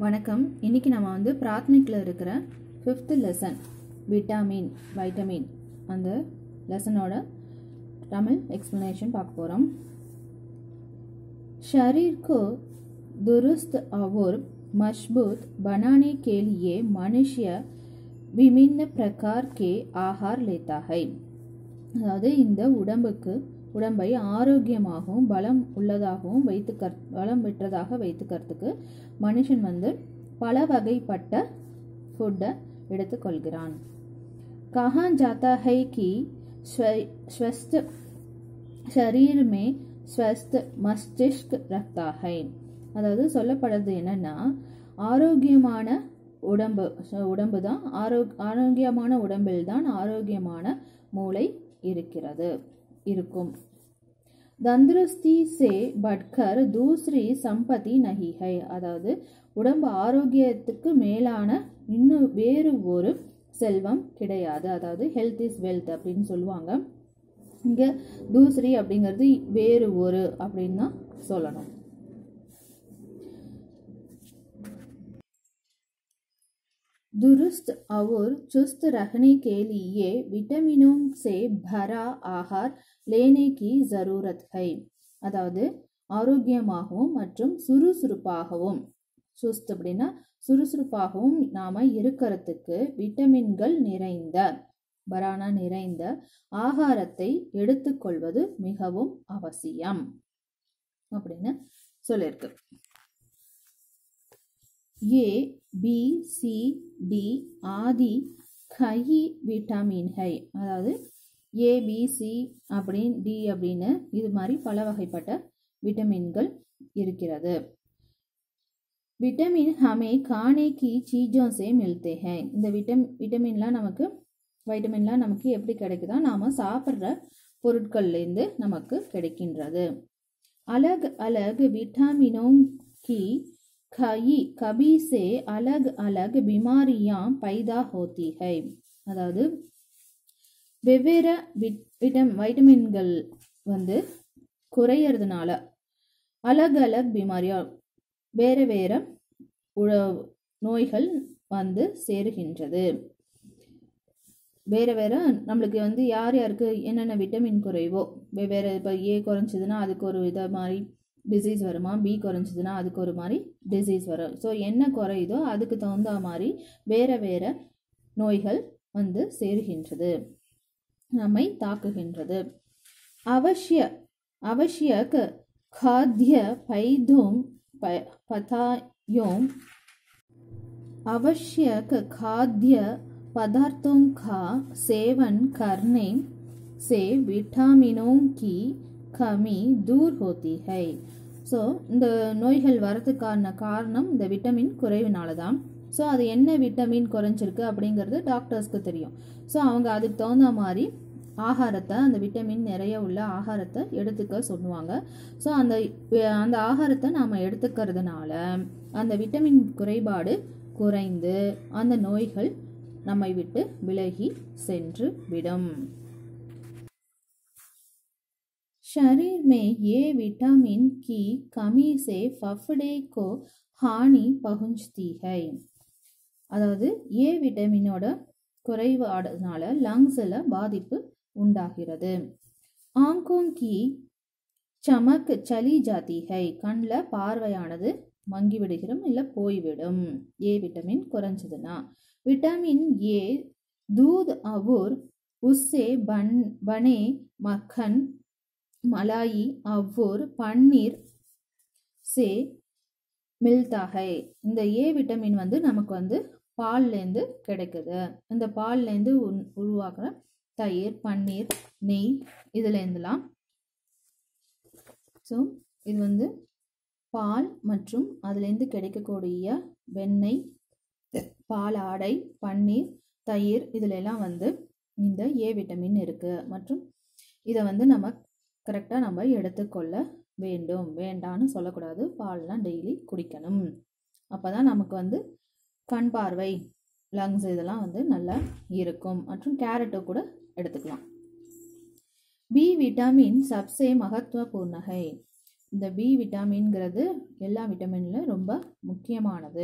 வணக்கம் இன்னைக்கு நம்ம வந்து பிராத்மிக்கில் இருக்கிற ஃபிஃப்த் லெசன் விட்டாமின் வைட்டமின் அந்த லெசனோட தமிழ் எக்ஸ்ப்ளனேஷன் பார்க்க போகிறோம் शरीर को दुरुस्त और मजबूत बनाने के लिए मनुष्य विभिन्न प्रकार के आहार लेता है அதாவது இந்த உடம்புக்கு உடம்பை ஆரோக்கியமாகவும் பலம் உள்ளதாகவும் வைத்துக்க பலம் பெற்றதாக வைத்துக்கிறதுக்கு மனுஷன் வந்து பல வகைப்பட்ட ஃபுட்டை எடுத்துக்கொள்கிறான் कहा जाता है कि स्व- स्वस्थ शरीर में ஸ்வஸ்த் மஸ்திஷ்க் ரக்தா ஹை அதாவது சொல்லப்படுறது என்னன்னா ஆரோக்கியமான உடம்பு so உடம்பு தான் ஆரோ ஆரோக்கியமான உடம்பில் தான் ஆரோக்கியமான மூளை இருக்கிறது இருக்கும் தந்திரஸ்தி சே பட்கர் தூஸ்ரி சம்பதி நஹி ஹை அதாவது உடம்பு ஆரோக்கியத்துக்கு மேலான இன்னும் வேறு ஒரு செல்வம் கிடையாது அதாவது ஹெல்த் இஸ் வெல்த் அப்படின்னு சொல்லுவாங்க இங்கே தூசரி அப்படிங்கிறது வேறு ஒரு அப்படின்னு தான் சொல்லணும் दुरुस्त और चुस्त रहने के लिए विटामिनों से भरा आहार लेने की जरूरत है அதாவது ஆரோக்கியமாகவும் மற்றும் சுறுசுறுப்பாகவும் சுஸ்த் அப்படின்னா சுறுசுறுப்பாகவும் நாம இருக்கிறதுக்கு விட்டமின்கள் நிறைந்த பரானா நிறைந்த ஆகாரத்தை எடுத்துக்கொள்வது மிகவும் அவசியம் அப்படின்னு சொல்லியிருக்கு ஏ பி சி டி ஆதி கை விட்டமின் ஹை அதாவது ஏ பி சி அப்படின்னு டி அப்படின்னு இது மாதிரி பல வகைப்பட்ட விட்டமின்கள் இருக்கிறது விட்டமின் ஹமே கானே கி சீஜோं से मिलते हैं இந்த விட்டம் விட்டமின்லாம் நமக்கு வைட்டமின்லாம் நமக்கு எப்படி கிடைக்குதா நாம சாப்பிட்ற பொருட்கள்லேருந்து நமக்கு கிடைக்கின்றது अलग अलग विटामिनों की कई कभी से अलग अलग बीमारियां पैदा होती है அதாவது வெவ்வேறு விட் விட்டம் வைட்டமின்கள் வந்து குறையறதுனால அலக் அலக் பிமாரியா வேறு வேறு உழ நோய்கள் வந்து சேருகின்றது வேறு வேறு நம்மளுக்கு வந்து யார் யாருக்கு என்னென்ன விட்டமின் குறைவோ வெவ்வேறு இப்போ ஏ குறைஞ்சதுன்னா அதுக்கு ஒரு இதை மாதிரி டிசீஸ் வருமா பி குறைஞ்சதுன்னா அதுக்கு ஒரு மாதிரி டிசீஸ் வரும் ஸோ என்ன குறையுதோ அதுக்கு தகுந்த மாதிரி வேறு வேறு நோய்கள் வந்து சேருகின்றது நம்மை தாக்குகின்றது அவசிய आवश्यक खाद्य पैदों प- पदायों आवश्यक खाद्य पदार्थों का सेवन करने से विटामिनों की कमी दूर होती है ஸோ இந்த நோய்கள் வரதுக்கான காரணம் இந்த விட்டமின் குறைவினால தான் ஸோ அது என்ன விட்டமின் குறைஞ்சிருக்கு அப்படிங்கிறது டாக்டர்ஸ்க்கு தெரியும் ஸோ அவங்க அதுக்கு தகுந்த மாதிரி ஆகாரத்தை அந்த விட்டமின் நிறைய உள்ள ஆகாரத்தை எடுத்துக்க சொல்லுவாங்க ஸோ அந்த அந்த ஆகாரத்தை நாம் எடுத்துக்கிறதுனால அந்த விட்டமின் குறைபாடு குறைந்து அந்த நோய்கள் நம்மை விட்டு விலகி சென்று விடும் शरीर में ये विटामिन की कमी से फफड़े को हानि पहुंचती है அதாவது ஏ விட்டமினோட குறைபாடுனால லங்ஸில் பாதிப்பு உண்டாகிறது ஆங்கோங் கி சமக் சலி ஜாதி ஹை கண்ணில் பார்வையானது மங்கிவிடுகிறோம் இல்லை போய்விடும் ஏ விட்டமின் குறைஞ்சதுன்னா விட்டமின் ஏ दूध और उससे बन बने मक्खन मलाई और पनीर से மில்தா ஹை இந்த ஏ விட்டமின் வந்து நமக்கு வந்து பால்லேருந்து கிடைக்குது இந்த பால்லேருந்து உன் உருவாக்குற தயிர் பன்னீர் நெய் இதுலேருந்துலாம் ஸோ இது வந்து பால் மற்றும் அதுலேருந்து கிடைக்கக்கூடிய வெண்ணெய் பால் ஆடை பன்னீர் தயிர் இதுல எல்லாம் வந்து இந்த ஏ விட்டமின் இருக்குது மற்றும் இதை வந்து நம்ம கரெக்டாக நம்ம எடுத்துக்கொள்ள வேண்டும் வேண்டான்னு சொல்லக்கூடாது பால்லாம் டெய்லி குடிக்கணும் அப்போ தான் நமக்கு வந்து கண் பார்வை லங்ஸ் இதெல்லாம் வந்து நல்லா இருக்கும் மற்றும் கேரட்டை கூட எடுத்துக்கலாம் பி விட்டமின் சப்சே மகத்துவபூர்ணகை இந்த பி விட்டமின்ங்கிறது எல்லா விட்டமின்ல ரொம்ப முக்கியம் முக்கியமானது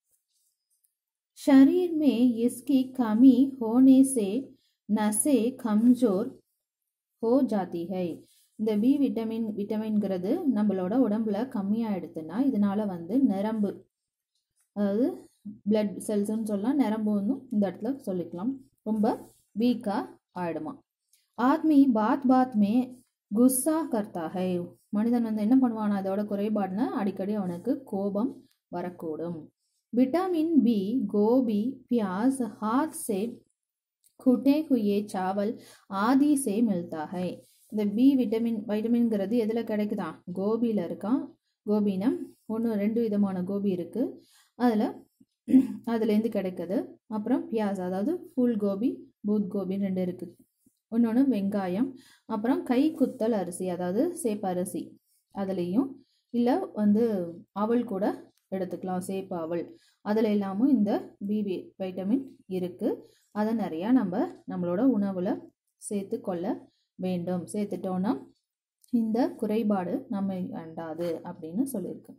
शरीर में इसकी कमी होने से नसें कमजोर हो जाती है இந்த பி விட்டமின் விட்டமின்கிறது நம்மளோட உடம்புல கம்மியாயிடுதுன்னா இதனால வந்து நரம்பு அதாவது பிளட் செல்ஸ்ன்னு சொல்லலாம் நரம்பு வந்து இந்த இடத்துல சொல்லிக்கலாம் ரொம்ப வீக்காக ஆயிடுமா ஆத்மி பாத் பாத் மே குஸ்ஸா கர்த்தா ஹை மனிதன் வந்து என்ன பண்ணுவான் அதோட குறைபாடுனா அடிக்கடி அவனுக்கு கோபம் வரக்கூடும் विटामिन बी गोभी प्याज हाथ से कुटे हुए चावल आदि से मिलता है இந்த பி விட்டமின் வைட்டமின்ங்கிறது எதில் கிடைக்குதா கோபியில் இருக்கான் கோபினா ஒன்று ரெண்டு விதமான கோபி இருக்குது அதில் அதுலேருந்து கிடைக்குது அப்புறம் பியாஸ் அதாவது ஃபுல் கோபி பூத் கோபின்னு ரெண்டு இருக்குது இன்னொன்று வெங்காயம் அப்புறம் கை குத்தல் அரிசி அதாவது சேப்பரிசி அதுலேயும் இல்லை வந்து அவள் கூட எடுத்துக்கலாம் சேப்பு அவள் அதில் இல்லாமல் இந்த பிபி வைட்டமின் இருக்குது அதை நிறையா நம்ம நம்மளோட உணவில் சேர்த்து கொள்ள வேண்டும் சேர்த்துட்டோன்னா இந்த குறைபாடு நம்ம வேண்டாது அப்படின்னு சொல்லியிருக்கு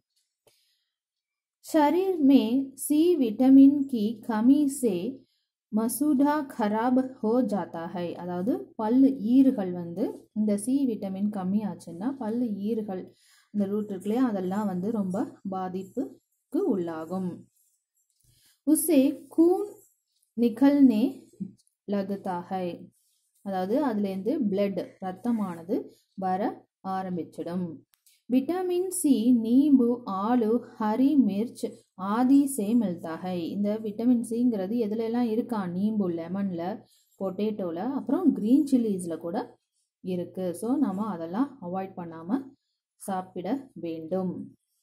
शरीर में सी विटामिन की कमी से மசூடா खराब हो जाता है அதாவது பல் ஈறுகள் வந்து இந்த சி விட்டமின் கம்மியாச்சுன்னா பல் ஈறுகள் இந்த ரூட் இருக்குல்லையா அதெல்லாம் வந்து ரொம்ப பாதிப்புக்கு உள்ளாகும் உசே கூன் நிகழ்னே லகுதா ஹை அதாவது அதுலேருந்து பிளட் ரத்தமானது வர ஆரம்பிச்சிடும் விட்டமின் சி நீம்பு ஆலு ஹரி மிர்ச் ஆதி சே மில்தா ஹை இந்த விட்டமின் சிங்கிறது எதுல எல்லாம் இருக்கா நீம்பு லெமனில் பொட்டேட்டோவில் அப்புறம் க்ரீன் சில்லிஸில் கூட இருக்குது ஸோ நம்ம அதெல்லாம் அவாய்ட் பண்ணாமல் சாப்பிட வேண்டும்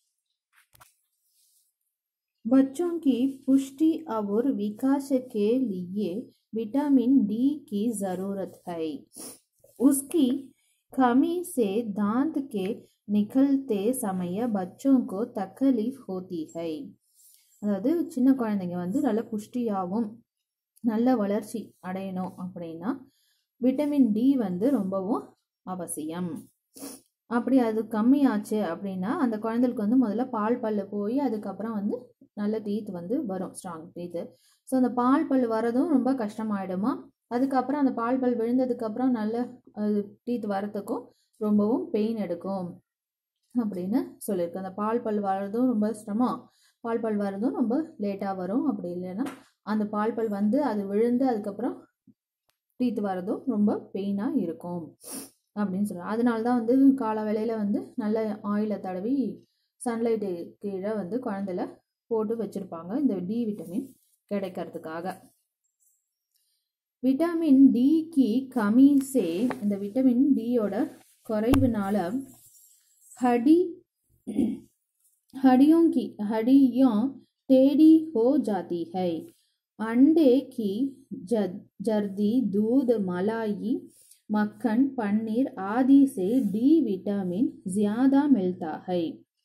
बच्चों की पुष्टि और विकास के लिए विटामिन डी की ज़रूरत है उसकी कमी से दांत के निकलते समय बच्चों को तकलीफ होती है அதாவது சின்ன குழந்தைங்க வந்து நல்ல புஷ்டியாகவும் நல்ல வளர்ச்சி அடையணும் அப்படின்னா விட்டமின் டி வந்து ரொம்பவும் அவசியம் அப்படி அது கம்மியாச்சு அப்படின்னா அந்த குழந்தைகளுக்கு வந்து முதல்ல பால் பல்லு போய் அதுக்கப்புறம் வந்து நல்ல டீத் வந்து வரும் ஸ்ட்ராங் டீத்து ஸோ அந்த பால் பல் வரதும் ரொம்ப கஷ்டமாயிடுமா அதுக்கப்புறம் அந்த பால் பல் விழுந்ததுக்கப்புறம் நல்ல டீத் வரத்துக்கும் ரொம்பவும் பெயின் எடுக்கும் அப்படின்னு சொல்லியிருக்கு அந்த பால் பல் வர்றதும் ரொம்ப சிரமம் பால் பல் வர்றதும் ரொம்ப லேட்டாக வரும் அப்படி இல்லைன்னா அந்த பால் பல் வந்து அது விழுந்து அதுக்கப்புறம் டீத் வரதும் ரொம்ப பெயினாக இருக்கும் அப்படின்னு சொல்லுவாங்க அதனால தான் வந்து கால வேளையில் வந்து நல்ல ஆயிலை தடவி சன்லைட்டு கீழே வந்து குழந்தைல போட்டு வச்சுருப்பாங்க இந்த டி விட்டமின் கிடைக்கிறதுக்காக விட்டமின் டி கி கமி சே இந்த விட்டமின் டியோட குறைவுனால ஹடி हड्डियों की हड्डियाँ टेढ़ी हो जाती है अंडे की जर्दी दूध मलाई मक्खन पनीर आदि से डी विटामिन ज्यादा मिलता है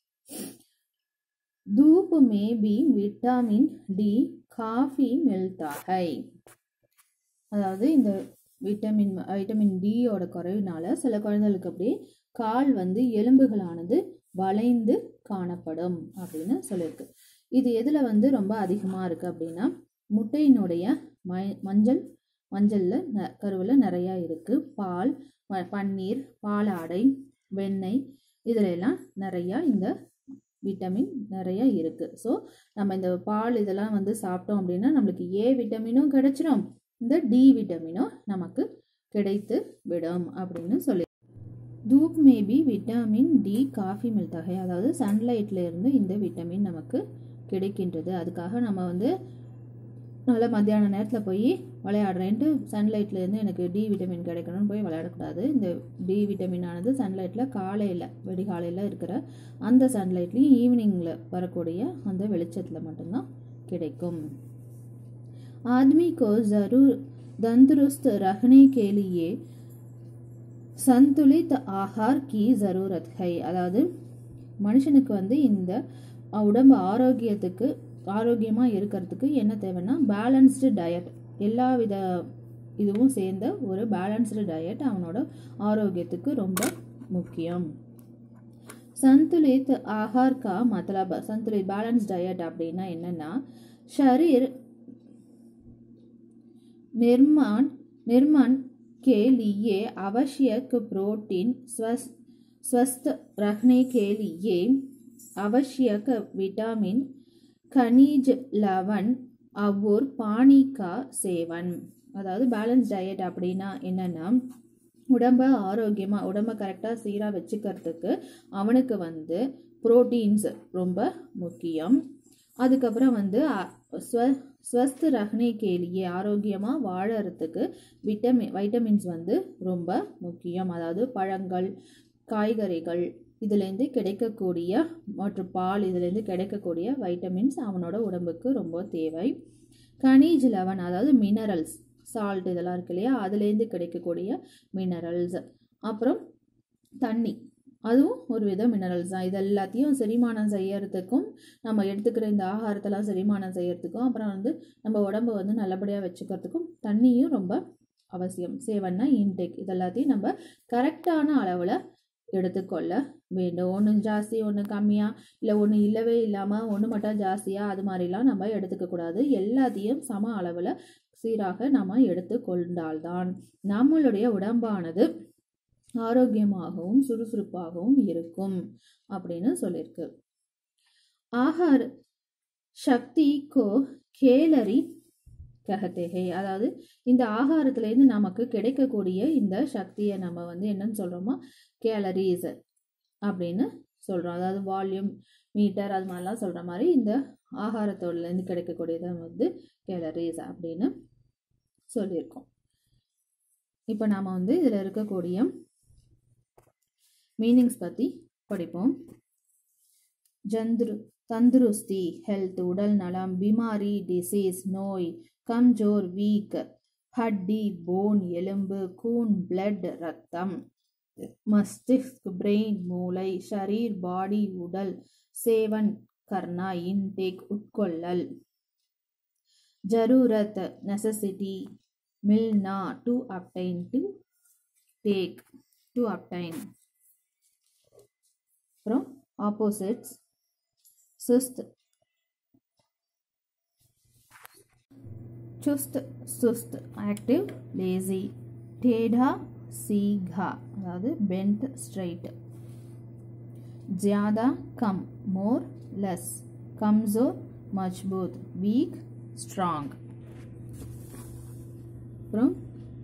धूप में भी विटामिन डी काफी मिलता है அதாவது இந்த விட்டமின் வைட்டமின் டியோட குறைவினால சில குழந்தைகளுக்கு அப்படியே கால் வந்து எலும்புகளானது வளைந்து காணப்படும் அப்படின்னு சொல்லியிருக்கு இது எதில் வந்து ரொம்ப அதிகமாக இருக்குது அப்படின்னா முட்டையினுடைய ம மஞ்சள் மஞ்சளில் ந கருவில் நிறையா இருக்குது பால் பன்னீர் பாலாடை வெண்ணெய் இதில் எல்லாம் நிறையா இந்த விட்டமின் நிறைய இருக்குது ஸோ நம்ம இந்த பால் இதெல்லாம் வந்து சாப்பிட்டோம் அப்படின்னா நம்மளுக்கு ஏ விட்டமினும் கிடைச்சிரும் இந்த டி விட்டமினும் நமக்கு கிடைத்து விடும் அப்படின்னு சொல்லி தூப் மேபி விட்டமின் டி காஃபி மில்தகை அதாவது சன்லைட்ல இருந்து இந்த விட்டமின் நமக்கு கிடைக்கின்றது அதுக்காக நம்ம வந்து நல்ல மத்தியான நேரத்தில் போய் விளையாடுறேன்ட்டு சன்லைட்லேருந்து எனக்கு டி விட்டமின் கிடைக்கணும்னு போய் விளையாடக்கூடாது இந்த டி விட்டமின் ஆனது சன்லைட்டில் காலையில் வெடிகாலையில் இருக்கிற அந்த சன்லைட்லேயும் ஈவினிங்கில் வரக்கூடிய அந்த வெளிச்சத்தில் மட்டும்தான் கிடைக்கும் आदमी को ज़रूर तंदुरुस्त रहने के लिए சந்துலித் ஆஹார் கி ஜரூரத் ஹை அதாவது மனுஷனுக்கு வந்து இந்த உடம்பு ஆரோக்கியத்துக்கு ஆரோக்கியமாக இருக்கிறதுக்கு என்ன தேவைன்னா பேலன்ஸ்டு டயட் எல்லா வித இதுவும் சேர்ந்த ஒரு பேலன்ஸ்டு டயட் அவனோட ஆரோக்கியத்துக்கு ரொம்ப முக்கியம் संतुलित आहार का मतलब संतुलित बैलेंस डाइट அப்படின்னா என்னன்னா शरीर निर्माण निर्माण के लिए आवश्यक प्रोटीन स्वस्थ स्वस्थ रखने के लिए आवश्यक विटामिन खनिज लवण और पानी का सेवन அதாவது பேலன்ஸ் டயட் அப்படின்னா என்னன்னா உடம்ப ஆரோக்கியமாக உடம்ப கரெக்டாக சீராக வச்சுக்கிறதுக்கு அவனுக்கு வந்து புரோட்டீன்ஸ் ரொம்ப முக்கியம் அதுக்கப்புறம் வந்து அ- ஸ்வ ஸ்வஸ்த் ரஹ்னே கேலியே ஆரோக்கியமாக வாழறதுக்கு விட்டமி வைட்டமின்ஸ் வந்து ரொம்ப முக்கியம் அதாவது பழங்கள் காய்கறிகள் இதுலேருந்து கிடைக்கக்கூடிய மற்றும் பால் இதுலேருந்து கிடைக்கக்கூடிய வைட்டமின்ஸ் அவனோட உடம்புக்கு ரொம்ப தேவை கனீஜ் லெவன் அதாவது மினரல்ஸ் சால்ட் இதெல்லாம் இருக்கு இல்லையா அதுலேருந்து கிடைக்கக்கூடிய மினரல்ஸ் அப்புறம் தண்ணி அதுவும் ஒரு வித மினரல்ஸ் தான் இது எல்லாத்தையும் செரிமானம் செய்யறதுக்கும் நம்ம எடுத்துக்கிற இந்த ஆகாரத்தெல்லாம் செரிமானம் செய்யறதுக்கும் அப்புறம் வந்து நம்ம உடம்ப வந்து நல்லபடியாக வச்சுக்கிறதுக்கும் தண்ணியும் ரொம்ப அவசியம் சேவன்னா இன்டேக் இதெல்லாத்தையும் நம்ம கரெக்டான அளவில் எடுத்துக்கொள்ள வேண்டும் ஒன்று ஜாஸ்தி ஒன்று கம்மியாக இல்லை ஒன்று இல்லவே இல்லாமல் ஒன்று மட்டும் ஜாஸ்தியாக அது மாதிரிலாம் நம்ம எடுத்துக்கக்கூடாது எல்லாத்தையும் சம அளவில் சீராக நம்ம எடுத்துக்கொண்டால்தான் நம்மளுடைய உடம்பானது ஆரோக்கியமாகவும் சுறுசுறுப்பாகவும் இருக்கும் அப்படின்னு சொல்லியிருக்கு ஆகார் சக்தி கோ கேலரி கஹத்தே ஹே அதாவது இந்த ஆகாரத்துலேருந்து நமக்கு கிடைக்கக்கூடிய இந்த சக்தியை நம்ம வந்து என்னன்னு சொல்கிறோமோ கேலரிஸ் அப்படின்னு சொல்கிறோம் அதாவது வால்யூம் மீட்டர் அது மாதிரிலாம் சொல்கிற மாதிரி இந்த ஆகாரத்தோடலேருந்து கிடைக்கக்கூடியதை வந்து கேலரிஸ் அப்படின்னு சொல்லியிருக்கோம் இப்போ நாம் வந்து இதில் இருக்கக்கூடிய மீனிங்ஸ் பற்றி படிப்போம் ஜந்துரு தந்துருஸ்தி ஹெல்த் உடல் நலம் பிமாரி டிசீஸ் நோய் கம்ஜோர் வீக் ஹட்டி போன் எலும்பு கூன் பிளட் ரத்தம் மஸ்திஷ்க் பிரெயின் மூளை ஷரீர் பாடி உடல் சேவன் கர்ணா இன்டேக் உட்கொள்ளல் ஜரூரத் நெசசிட்டி மில்னா to obtain to take to obtain அப்புறம் ஆப்போசிட்ஸ் சுஸ்த் चुस्त सुस्त ஆக்டிவ் லேசி டேடா சீகா அதாவது பென்ட் ஸ்ட்ரைட் ஜியாதா கம் மோர் லெஸ் கம்ஜோர் மஜ்பூத் வீக் ஸ்ட்ராங் அப்புறம்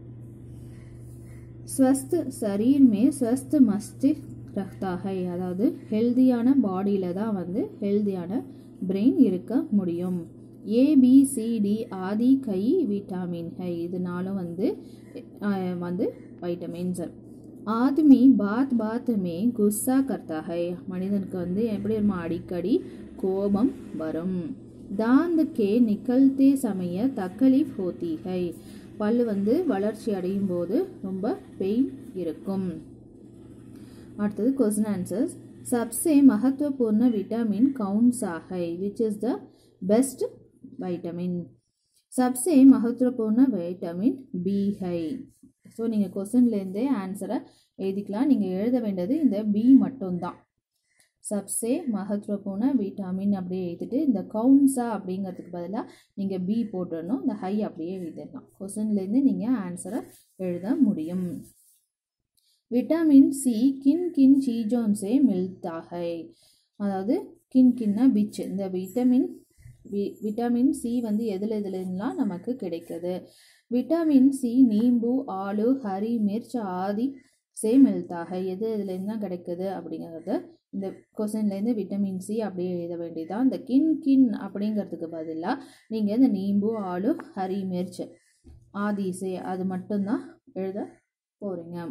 ஸ்வஸ்த் शरीर में स्वस्थ मस्तिष्क रखता है அதாவது ஹெல்தியான பாடியில் தான் வந்து ஹெல்தியான பிரெயின் இருக்க முடியும் ஏபிசிடி ஆதி கை விட்டாமின் ஹை இதனாலும் வந்து அஹ், வந்து வைட்டமின்ஸ் ஆத்மி பாத் பாத் மே குஸ்ஸா கர்த்தா ஹை மனிதனுக்கு வந்து எப்படி நம்ம அடிக்கடி கோபம் வரும் தாந்த் கே நிக்கல்தே சமய தக்கலீஃப் ஹோத்தி ஹை பல்லு வந்து வளர்ச்சி அடையும் போது ரொம்ப பெயின் இருக்கும் அடுத்தது கொஸ்டின் ஆன்சர்ஸ் सबसे महत्वपूर्ण विटामिन कौन सा है which is the best vitamin सबसे महत्वपूर्ण विटामिन பி है ஸோ நீங்கள் கொஸ்டின்லேருந்தே ஆன்சரை எழுதிக்கலாம் நீங்கள் எழுத வேண்டியது இந்த பி மட்டும்தான் சப்சே மகத்துவப்பூர்ண விட்டாமின் அப்படியே எழுதிட்டு இந்த கவுன்ஸா அப்படிங்கிறதுக்கு பதிலாக நீங்கள் பி போட்டுடணும் இந்த ஹை அப்படியே எழுதிடலாம் கொஸ்டின்லேருந்து நீங்கள் ஆன்சரை எழுத முடியும் விட்டாமின் சி கின் கின் சீஜோன் சே மில்தா है அதாவது கின் கின்னா பிச் இந்த விட்டமின் வி விட்டமின் சி வந்து எதில் எதுலலாம் நமக்கு கிடைக்குது விட்டமின் சி நீம்பு ஆலு ஹரி மிர்ச் ஆதி சே மில்தா है எது இதுலேருந்து தான் கிடைக்குது அப்படிங்கிறத இந்த கொஸ்டின்லேருந்து விட்டமின் சி அப்படியே எழுத வேண்டியதான் இந்த கின் கின் அப்படிங்கிறதுக்கு பதிலாக நீங்கள் இந்த நீம்பு ஆலு ஹரி மிர்ச் ஆதி சே அது மட்டும்தான் எழுத போகிறீங்க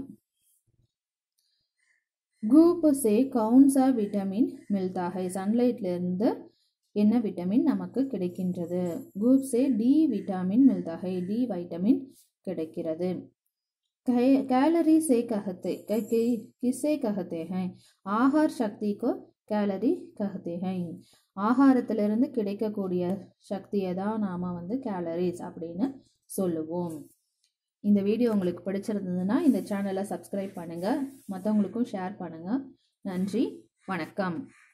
கூப் சே கவுன் சா விட்டமின் மில்தா है சன்லைட்லேருந்து என்ன விட்டமின் நமக்கு கிடைக்கின்றது கூப் சே டி விட்டமின் மில்தா है டி வைட்டமின் கிடைக்கிறது कै- कैलोरी से कहते कै- कि- किसे कहते हैं ஆகார் சக்தி को கேலரி कहते हैं ஆகாரத்திலிருந்து கிடைக்கக்கூடிய சக்தியை தான் நாம் வந்து கேலரிஸ் அப்படின்னு சொல்லுவோம் இந்த வீடியோ உங்களுக்கு பிடிச்சிருந்ததுன்னா இந்த சேனலை சப்ஸ்கிரைப் பண்ணுங்கள் மற்றவங்களுக்கும் ஷேர் பண்ணுங்கள் நன்றி வணக்கம்